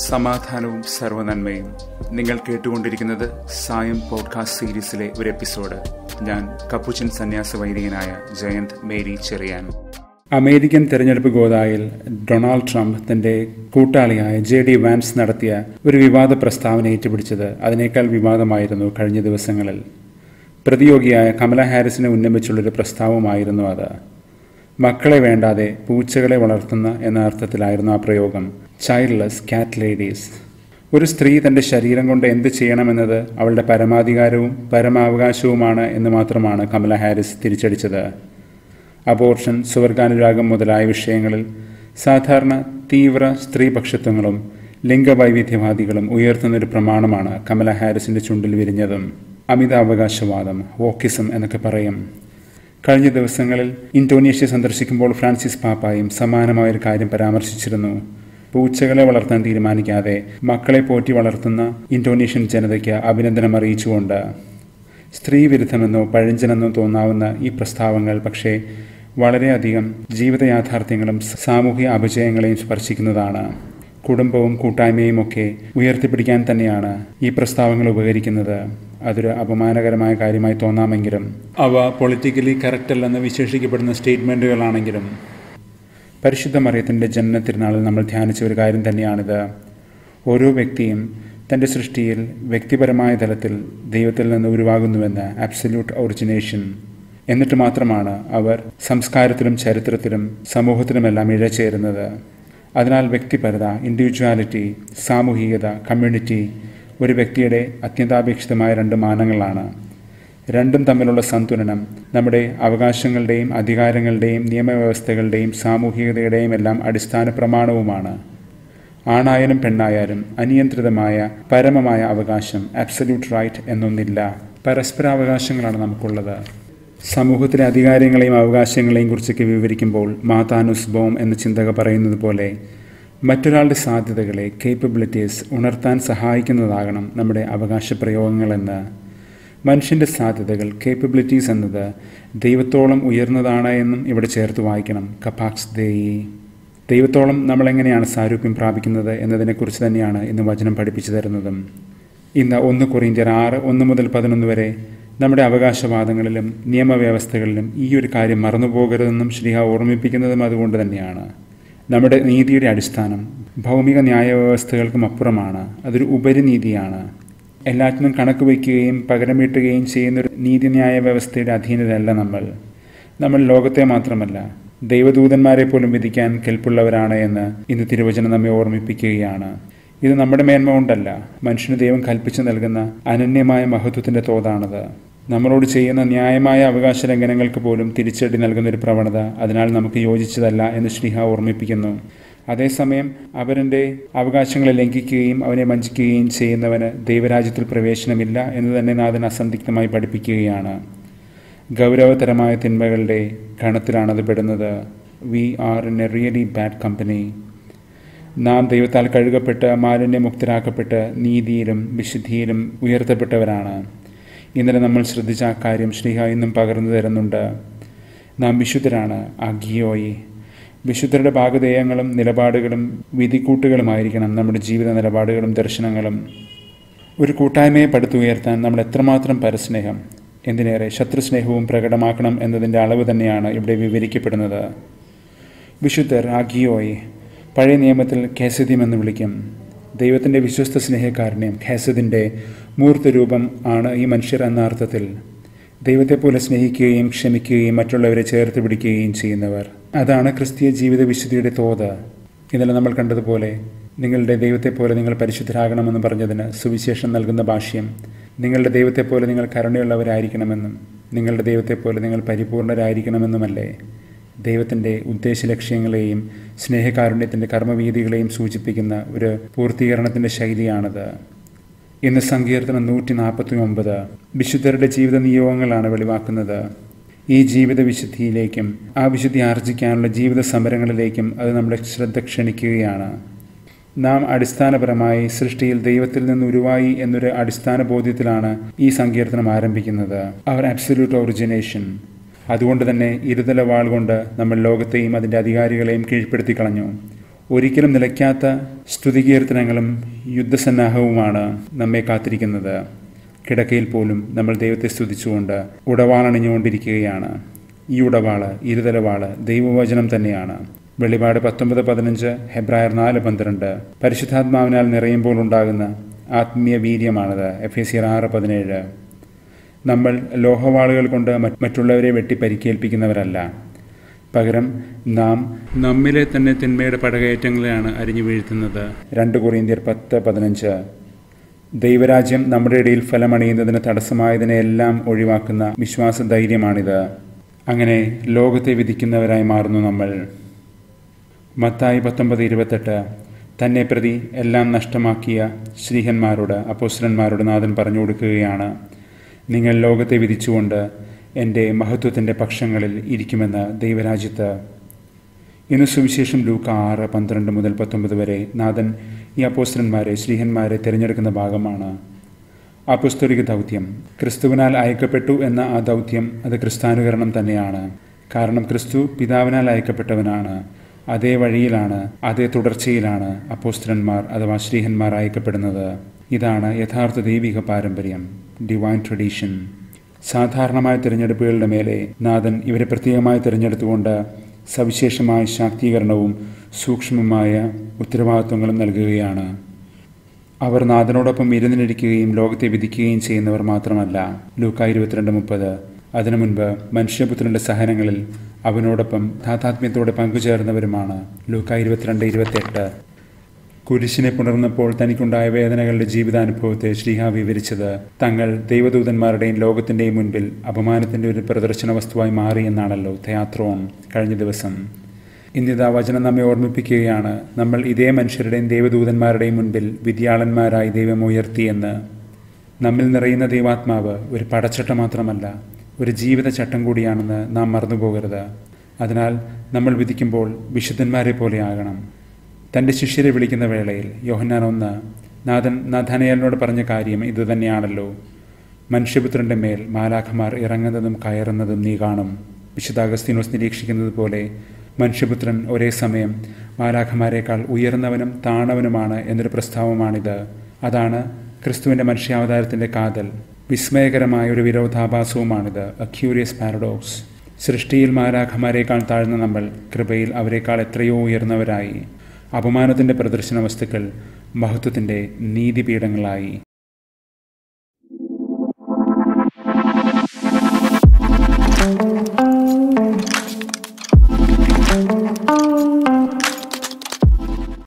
സമാധാനവും സർവനന്മയും നിങ്ങൾ കേട്ടുകൊണ്ടിരിക്കുന്നത് സായം പോഡ്കാസ്റ്റ് സീരീസിലെ ഒരു എപ്പിസോഡ് ഞാൻ കപ്പുച്ചൻ സന്യാസ വൈദികനായ ജയന്ത് മേരി ചെറിയാൻ അമേരിക്കൻ തെരഞ്ഞെടുപ്പ് ഗോദായിൽ ഡൊണാൾഡ് ട്രംപ് തന്റെ കൂട്ടാളിയായ ജെ ഡി വാൻസ് നടത്തിയ ഒരു വിവാദ പ്രസ്താവന ഏറ്റുപിടിച്ചത് അതിനേക്കാൾ വിവാദമായിരുന്നു കഴിഞ്ഞ ദിവസങ്ങളിൽ പ്രതിയോഗിയായ കമല ഹാരിസിനെ ഉന്നമിച്ചുള്ളൊരു പ്രസ്താവമായിരുന്നു അത് മക്കളെ വേണ്ടാതെ പൂച്ചകളെ വളർത്തുന്ന എന്ന അർത്ഥത്തിലായിരുന്നു ആ പ്രയോഗം ചൈൽഡ്ലെസ് കാറ്റ് ലേഡീസ് ഒരു സ്ത്രീ തന്റെ ശരീരം കൊണ്ട് എന്ത് ചെയ്യണമെന്നത് അവളുടെ പരമാധികാരവും പരമാവകാശവുമാണ് എന്ന് മാത്രമാണ് കമല ഹാരിസ് തിരിച്ചടിച്ചത് അബോർഷൻ സുവർഗാനുരാഗം മുതലായ വിഷയങ്ങളിൽ സാധാരണ തീവ്ര സ്ത്രീപക്ഷത്വങ്ങളും ലിംഗവൈവിധ്യവാദികളും ഉയർത്തുന്നൊരു പ്രമാണമാണ് കമല ഹാരിസിന്റെ ചുണ്ടിൽ വിരിഞ്ഞതും അമിതാവകാശവാദം വോക്കിസം എന്നൊക്കെ പറയും കഴിഞ്ഞ ദിവസങ്ങളിൽ ഇന്തോനേഷ്യ സന്ദർശിക്കുമ്പോൾ ഫ്രാൻസിസ് പാപ്പായും സമാനമായൊരു കാര്യം പരാമർശിച്ചിരുന്നു പൂച്ചകളെ വളർത്താൻ തീരുമാനിക്കാതെ മക്കളെ പോറ്റി വളർത്തുന്ന ഇന്തോനേഷ്യൻ ജനതയ്ക്ക് അഭിനന്ദനം അറിയിച്ചുകൊണ്ട് സ്ത്രീ വിരുദ്ധമെന്നോ പഴഞ്ചനെന്നോ തോന്നാവുന്ന ഈ പ്രസ്താവങ്ങൾ പക്ഷേ വളരെയധികം ജീവിത യാഥാർത്ഥ്യങ്ങളും സാമൂഹിക അപജയങ്ങളെയും സ്പർശിക്കുന്നതാണ് കുടുംബവും കൂട്ടായ്മയും ഒക്കെ ഉയർത്തിപ്പിടിക്കാൻ തന്നെയാണ് ഈ പ്രസ്താവങ്ങൾ ഉപകരിക്കുന്നത് അതൊരു അപമാനകരമായ കാര്യമായി തോന്നാമെങ്കിലും അവ പൊളിറ്റിക്കലി കറക്റ്റ് അല്ലെന്ന് വിശേഷിക്കപ്പെടുന്ന സ്റ്റേറ്റ്മെൻറ്റുകളാണെങ്കിലും പരിശുദ്ധ മറിയത്തിൻ്റെ ജനന തിരുനാളിൽ നമ്മൾ ധ്യാനിച്ച ഒരു കാര്യം തന്നെയാണിത് ഓരോ വ്യക്തിയും തൻ്റെ സൃഷ്ടിയിൽ വ്യക്തിപരമായ തലത്തിൽ ദൈവത്തിൽ നിന്ന് ഉരുവാകുന്നുവെന്ന് അബ്സല്യൂട്ട് ഒറിജിനേഷൻ എന്നിട്ട് മാത്രമാണ് അവർ സംസ്കാരത്തിലും ചരിത്രത്തിലും സമൂഹത്തിലുമെല്ലാം ഇഴചേരുന്നത് അതിനാൽ വ്യക്തിപരത ഇൻഡിവിജ്വാലിറ്റി സാമൂഹികത കമ്മ്യൂണിറ്റി ഒരു വ്യക്തിയുടെ അത്യന്താപേക്ഷിതമായ രണ്ട് മാനങ്ങളാണ് രണ്ടും തമ്മിലുള്ള സന്തുലനം നമ്മുടെ അവകാശങ്ങളുടെയും അധികാരങ്ങളുടെയും നിയമവ്യവസ്ഥകളുടെയും സാമൂഹികതയുടെയും എല്ലാം അടിസ്ഥാന പ്രമാണവുമാണ് ആണായാലും പെണ്ണായാലും അനിയന്ത്രിതമായ പരമമായ അവകാശം അബ്സല്യൂട്ട് റൈറ്റ് എന്നൊന്നില്ല പരസ്പരാവകാശങ്ങളാണ് നമുക്കുള്ളത് സമൂഹത്തിലെ അധികാരങ്ങളെയും അവകാശങ്ങളെയും കുറിച്ചൊക്കെ വിവരിക്കുമ്പോൾ മാതാനുസ് ബോം എന്ന ചിന്തക പറയുന്നത് പോലെ മറ്റൊരാളുടെ സാധ്യതകളെ കേപ്പബിലിറ്റീസ് ഉണർത്താൻ സഹായിക്കുന്നതാകണം നമ്മുടെ അവകാശ പ്രയോഗങ്ങളെന്ന് മനുഷ്യൻ്റെ സാധ്യതകൾ കേപ്പബിലിറ്റീസ് എന്നത് ദൈവത്തോളം ഉയർന്നതാണ് എന്നും ഇവിടെ ചേർത്ത് വായിക്കണം കപാക്സ് ദേയി ദൈവത്തോളം നമ്മളെങ്ങനെയാണ് സാരൂപ്യം പ്രാപിക്കുന്നത് എന്നതിനെക്കുറിച്ച് തന്നെയാണ് ഇന്ന് വചനം പഠിപ്പിച്ചു തരുന്നതും ഇന്ന് ഒന്ന് കൊറിയന്ത്യർ ആറ് ഒന്ന് മുതൽ പതിനൊന്ന് വരെ നമ്മുടെ അവകാശവാദങ്ങളിലും നിയമവ്യവസ്ഥകളിലും ഈ ഒരു കാര്യം മറന്നുപോകരുതെന്നും ശ്രീഹ ഓർമ്മിപ്പിക്കുന്നതും അതുകൊണ്ട് തന്നെയാണ് നമ്മുടെ നീതിയുടെ അടിസ്ഥാനം ഭൗമിക ന്യായവ്യവസ്ഥകൾക്കും അപ്പുറമാണ് അതൊരു ഉപരിനീതിയാണ് എല്ലാറ്റിനും കണക്ക് വയ്ക്കുകയും പകരം വീട്ടുകയും ചെയ്യുന്ന ഒരു നീതിന്യായ വ്യവസ്ഥയുടെ അധീനരല്ല നമ്മൾ നമ്മൾ ലോകത്തെ മാത്രമല്ല ദൈവദൂതന്മാരെ പോലും വിധിക്കാൻ കെൽപ്പുള്ളവരാണ് എന്ന് ഇന്ന് തിരുവചനം നമ്മെ ഓർമ്മിപ്പിക്കുകയാണ് ഇത് നമ്മുടെ മേന്മ കൊണ്ടല്ല മനുഷ്യന് ദൈവം കൽപ്പിച്ചു നൽകുന്ന അനന്യമായ മഹത്വത്തിന്റെ തോതാണത് നമ്മളോട് ചെയ്യുന്ന ന്യായമായ അവകാശ ലംഘനങ്ങൾക്ക് പോലും തിരിച്ചടി നൽകുന്ന ഒരു പ്രവണത അതിനാൽ നമുക്ക് യോജിച്ചതല്ല എന്ന് ശ്രീഹ ഓർമ്മിപ്പിക്കുന്നു അതേസമയം അവരുടെ അവകാശങ്ങളെ ലംഘിക്കുകയും അവനെ വഞ്ചിക്കുകയും ചെയ്യുന്നവന് ദൈവരാജ്യത്തിൽ പ്രവേശനമില്ല എന്ന് തന്നെ നാഥൻ അസന്ധിഗ്ധമായി പഠിപ്പിക്കുകയാണ് ഗൗരവതരമായ തിന്മകളുടെ ഗണത്തിലാണത് പെടുന്നത് we are in a really bad company നാം ദൈവത്താൽ കഴുകപ്പെട്ട് മാലിന്യമുക്തരാക്കപ്പെട്ട് നീതിയിലും വിശുദ്ധിയിലും ഉയർത്തപ്പെട്ടവരാണ് ഇന്നലെ നമ്മൾ ശ്രദ്ധിച്ച ആ കാര്യം ശ്രീഹ ഇന്നും പകർന്നു തരുന്നുണ്ട് നാം വിശുദ്ധരാണ് അഗിയോയി വിശുദ്ധരുടെ ഭാഗധേയങ്ങളും നിലപാടുകളും വിധിക്കൂട്ടുകളുമായിരിക്കണം നമ്മുടെ ജീവിത നിലപാടുകളും ദർശനങ്ങളും ഒരു കൂട്ടായ്മയെ പടുത്തുയർത്താൻ നമ്മൾ എത്രമാത്രം പരസ്നേഹം എന്തിനേറെ ശത്രുസ്നേഹവും പ്രകടമാക്കണം എന്നതിൻ്റെ അളവ് തന്നെയാണ് ഇവിടെ വിവരിക്കപ്പെടുന്നത് വിശുദ്ധർ ആഗിയോയി പഴയ നിയമത്തിൽ ഖേസദ്യം എന്ന് വിളിക്കും ദൈവത്തിൻ്റെ വിശ്വസ്ത സ്നേഹകാരുണ്യം ഖേസദിൻ്റെ മൂർത്തരൂപം ആണ് ഈ മനുഷ്യർ എന്ന അർത്ഥത്തിൽ ദൈവത്തെപ്പോലെ സ്നേഹിക്കുകയും ക്ഷമിക്കുകയും മറ്റുള്ളവരെ ചേർത്ത് പിടിക്കുകയും ചെയ്യുന്നവർ അതാണ് ക്രിസ്തീയ ജീവിത വിശുദ്ധിയുടെ തോത് ഇന്നലെ നമ്മൾ കണ്ടതുപോലെ നിങ്ങളുടെ ദൈവത്തെപ്പോലെ നിങ്ങൾ പരിശുദ്ധരാകണമെന്ന് പറഞ്ഞതിന് സുവിശേഷം നൽകുന്ന ഭാഷ്യം നിങ്ങളുടെ ദൈവത്തെപ്പോലെ നിങ്ങൾ കരുണയുള്ളവരായിരിക്കണമെന്നും നിങ്ങളുടെ ദൈവത്തെപ്പോലെ നിങ്ങൾ പരിപൂർണരായിരിക്കണമെന്നുമല്ലേ ദൈവത്തിൻ്റെ ഉദ്ദേശ ലക്ഷ്യങ്ങളെയും സ്നേഹകാരുണ്യത്തിൻ്റെ കർമ്മവീതികളെയും സൂചിപ്പിക്കുന്ന ഒരു പൂർത്തീകരണത്തിൻ്റെ ശൈലിയാണത് ഇന്ന് സങ്കീർത്തനം നൂറ്റി നാൽപ്പത്തി ഒമ്പത് വിശുദ്ധരുടെ ജീവിത നിയോഗങ്ങളാണ് വെളിവാക്കുന്നത് ഈ ജീവിത വിശുദ്ധിയിലേക്കും ആ വിശുദ്ധി ആർജിക്കാനുള്ള ജീവിത സമരങ്ങളിലേക്കും അത് നമ്മുടെ ശ്രദ്ധ ക്ഷണിക്കുകയാണ് നാം അടിസ്ഥാനപരമായി സൃഷ്ടിയിൽ ദൈവത്തിൽ നിന്ന് ഉരുവായി എന്നൊരു അടിസ്ഥാന ബോധ്യത്തിലാണ് ഈ സങ്കീർത്തനം ആരംഭിക്കുന്നത് അവർ അബ്സല്യൂട്ട് ഒറിജിനേഷൻ അതുകൊണ്ട് തന്നെ ഇരുതല വാൾ കൊണ്ട് നമ്മൾ ലോകത്തെയും അതിൻ്റെ അധികാരികളെയും കീഴ്പ്പെടുത്തി കളഞ്ഞു ഒരിക്കലും നിലയ്ക്കാത്ത സ്തുതികീർത്തനങ്ങളും യുദ്ധസന്നാഹവുമാണ് നമ്മെ കാത്തിരിക്കുന്നത് കിടക്കയിൽ പോലും നമ്മൾ ദൈവത്തെ സ്തുതിച്ചുകൊണ്ട് ഉടവാളണിഞ്ഞുകൊണ്ടിരിക്കുകയാണ് ഈ ഉടവാള് ഇരുതലവാള് ദൈവവചനം തന്നെയാണ് വെളിപാട് പത്തൊമ്പത് പതിനഞ്ച് ഹെബ്രായർ നാല് പന്ത്രണ്ട് പരിശുദ്ധാത്മാവിനാൽ നിറയുമ്പോൾ ഉണ്ടാകുന്ന ആത്മീയ വീര്യമാണത് എഫ് എ സി ആറ് പതിനേഴ് നമ്മൾ ലോഹവാളുകൾ കൊണ്ട് മറ്റുള്ളവരെ വെട്ടി പരിക്കേൽപ്പിക്കുന്നവരല്ല പകരം നാം നമ്മിലെ തന്നെ തിന്മയുടെ പടകയറ്റങ്ങളെയാണ് അരിഞ്ഞു വീഴ്ത്തുന്നത് രണ്ട് കൊറിയന്ത്യർ പത്ത് പതിനഞ്ച് ദൈവരാജ്യം നമ്മുടെ ഇടയിൽ ഫലമണിയുന്നതിന് തടസ്സമായതിനെല്ലാം ഒഴിവാക്കുന്ന വിശ്വാസ ധൈര്യമാണിത് അങ്ങനെ ലോകത്തെ വിധിക്കുന്നവരായി മാറുന്നു നമ്മൾ മത്തായി പത്തൊമ്പത് ഇരുപത്തെട്ട് തന്നെ പ്രതി എല്ലാം നഷ്ടമാക്കിയ ശ്രീഹന്മാരോട് അപ്പോസ്റ്റലന്മാരോട് നാഥൻ പറഞ്ഞു കൊടുക്കുകയാണ് നിങ്ങൾ ലോകത്തെ വിധിച്ചുകൊണ്ട് എൻ്റെ മഹത്വത്തിൻ്റെ പക്ഷങ്ങളിൽ ഇരിക്കുമെന്ന് ദൈവരാജ്യത്ത് ഇന്ന് സുവിശേഷം ലൂക്ക ആറ് പന്ത്രണ്ട് മുതൽ പത്തൊമ്പത് വരെ നാഥൻ ഈ അപ്പോസ്റ്റലന്മാരെ ശ്രീഹന്മാരെ തിരഞ്ഞെടുക്കുന്ന ഭാഗമാണ് അപുസ്തലിക ദൗത്യം ക്രിസ്തുവിനാൽ അയക്കപ്പെട്ടു എന്ന ആ ദൗത്യം അത് ക്രിസ്താനുകരണം തന്നെയാണ് കാരണം ക്രിസ്തു പിതാവിനാൽ അയക്കപ്പെട്ടവനാണ് അതേ വഴിയിലാണ് അതേ തുടർച്ചയിലാണ് അപ്പോസ്റ്റലന്മാർ അഥവാ ശ്രീഹന്മാർ അയക്കപ്പെടുന്നത് ഇതാണ് യഥാർത്ഥ ദൈവിക പാരമ്പര്യം ഡിവൈൻ ട്രഡീഷൻ സാധാരണമായ തിരഞ്ഞെടുപ്പുകളുടെ മേലെ നാഥൻ ഇവരെ പ്രത്യേകമായി തിരഞ്ഞെടുത്തുകൊണ്ട് സവിശേഷമായ ശാക്തീകരണവും സൂക്ഷ്മമായ ഉത്തരവാദിത്വങ്ങളും നൽകുകയാണ് അവർ നാഥനോടൊപ്പം ഇരുന്നിരിക്കുകയും ലോകത്തെ വിധിക്കുകയും ചെയ്യുന്നവർ മാത്രമല്ല ലൂക്ക ഇരുപത്തിരണ്ട് മുപ്പത് അതിനു മുൻപ് മനുഷ്യപുത്രന്റെ സഹനങ്ങളിൽ അവനോടൊപ്പം താതാത്മ്യത്തോടെ പങ്കുചേർന്നവരുമാണ് ലൂക്ക ഇരുപത്തിരണ്ട് ഇരുപത്തിയെട്ട് കുരിശിനെ പുണർന്നപ്പോൾ തനിക്കുണ്ടായ വേദനകളുടെ ജീവിതാനുഭവത്തെ ശ്രീഹ വിവരിച്ചത് തങ്ങൾ ദൈവദൂതന്മാരുടെയും ലോകത്തിന്റെയും മുൻപിൽ അപമാനത്തിന്റെ ഒരു പ്രദർശന വസ്തുവായി മാറി എന്നാണല്ലോ തെയാത്രോൺ കഴിഞ്ഞ ദിവസം ഇന്നിതാ വചനം നമ്മെ ഓർമ്മിപ്പിക്കുകയാണ് നമ്മൾ ഇതേ മനുഷ്യരുടെയും ദൈവദൂതന്മാരുടെയും മുൻപിൽ വിദ്യാളന്മാരായി ദൈവം ഉയർത്തിയെന്ന് നമ്മിൽ നിറയുന്ന ദൈവാത്മാവ് ഒരു പടച്ചട്ട മാത്രമല്ല ഒരു ജീവിതചട്ടം കൂടിയാണെന്ന് നാം മറന്നുപോകരുത് അതിനാൽ നമ്മൾ വിധിക്കുമ്പോൾ വിശുദ്ധന്മാരെ പോലെ ആകണം തൻ്റെ ശിഷ്യരെ വിളിക്കുന്ന വേളയിൽ യോഹന്നാൻ ഒന്ന് നാഥൻ നാഥാനയാലിനോട് പറഞ്ഞ കാര്യം ഇതുതന്നെയാണല്ലോ മനുഷ്യപുത്രന്റെ മേൽ മാലാഖമാർ ഇറങ്ങുന്നതും കയറുന്നതും നീ കാണും വിശുദ്ധ അഗസ്തീനോസ് നിരീക്ഷിക്കുന്നത് പോലെ മനുഷ്യപുത്രൻ ഒരേ സമയം മാലാഖമാരെക്കാൾ ഉയർന്നവനും താണവനുമാണ് എന്നൊരു പ്രസ്താവമാണിത് അതാണ് ക്രിസ്തുവിൻ്റെ മനുഷ്യാവതാരത്തിൻ്റെ കാതൽ വിസ്മയകരമായ ഒരു വിരോധാഭാസവുമാണിത് എ ക്യൂരിയസ് പാരഡോക്സ് സൃഷ്ടിയിൽ മാലാഖമാരെക്കാൾ താഴ്ന്ന നമ്മൾ കൃപയിൽ അവരെക്കാൾ എത്രയോ ഉയർന്നവരായി അപമാനത്തിൻ്റെ പ്രദർശന വസ്തുക്കൾ മഹത്വത്തിൻ്റെ നീതിപീഠങ്ങളായി